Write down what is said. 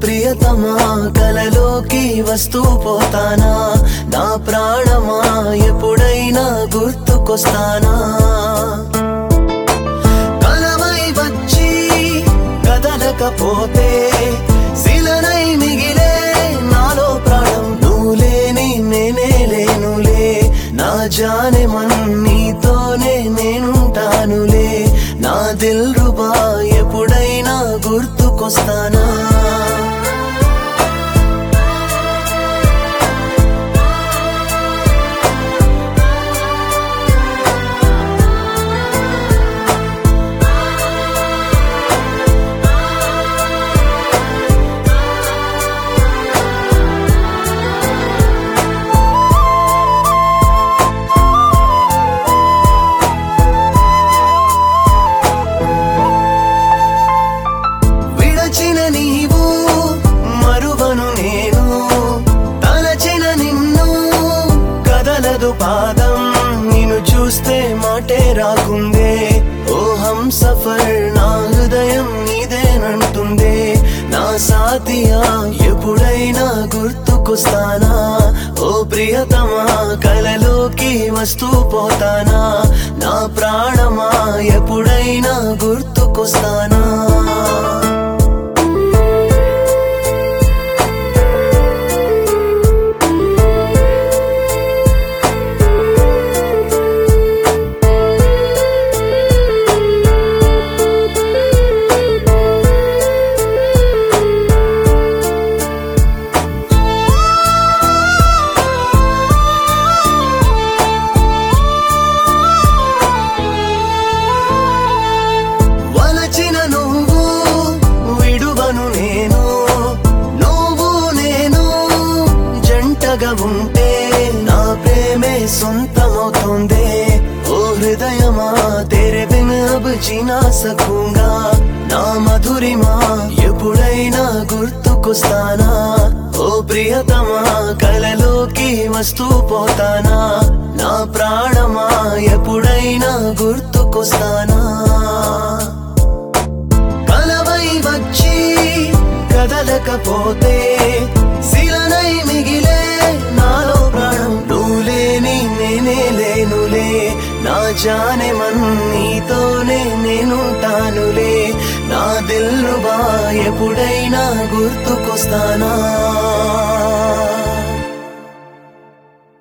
ప్రియతమా కలలోకి వస్తూ పోతానా నా ప్రాణమా ఎప్పుడైనా గుర్తుకొస్తానా కలవై వచ్చి కదలకపోతే శిలనై మిగిలే నాలో ప్రాణం నువ్వు లేని నేనే లేనులే నా జానే మన్ నీతోనే నేనుంటానులే నా దిల్ రుబా ఎప్పుడైనా గుర్తుకొస్తానా విడచిన నీవు మరువను నేను తలచిన నిన్ను కదలదు పాదం నిన్ను చూస్తే మాటే రాకుందే ఓ హం సఫర్ నా హృదయం నీదేనంటుందే నా సాతియా ఎప్పుడైనా గుర్తుకొస్తానా ఓ ప్రియతమా కలలోకి వస్తూ పోతానా నా ప్రాణమా ఎప్పుడైనా గుర్తుకొస్తానా వలచిన నువ్వు విడువను నేను నువ్వు నేను జంటగా ఉంటే నా ప్రేమే సొంతమవుతుంది ఓ హృదయమా తెరే బిన్ అబ్ జీనా సకూంగా నా మధురిమా ఎప్పుడైనా గుర్తుకొస్తానా ఓ ప్రియతమా కలలోకి వస్తూ పోతానా నా ప్రాణమా ఎప్పుడైనా గుర్తుకొస్తానా కలవై వచ్చి కదలకపోతే శిలనై మిగిలే నాలో ప్రాణం నువ్వు లేని నేనే లేనులే నా జానే మన్ నీతోనే నేనుంటానులే నా దిల్ రుబా ఎప్పుడైనా గుర్తుకొస్తానా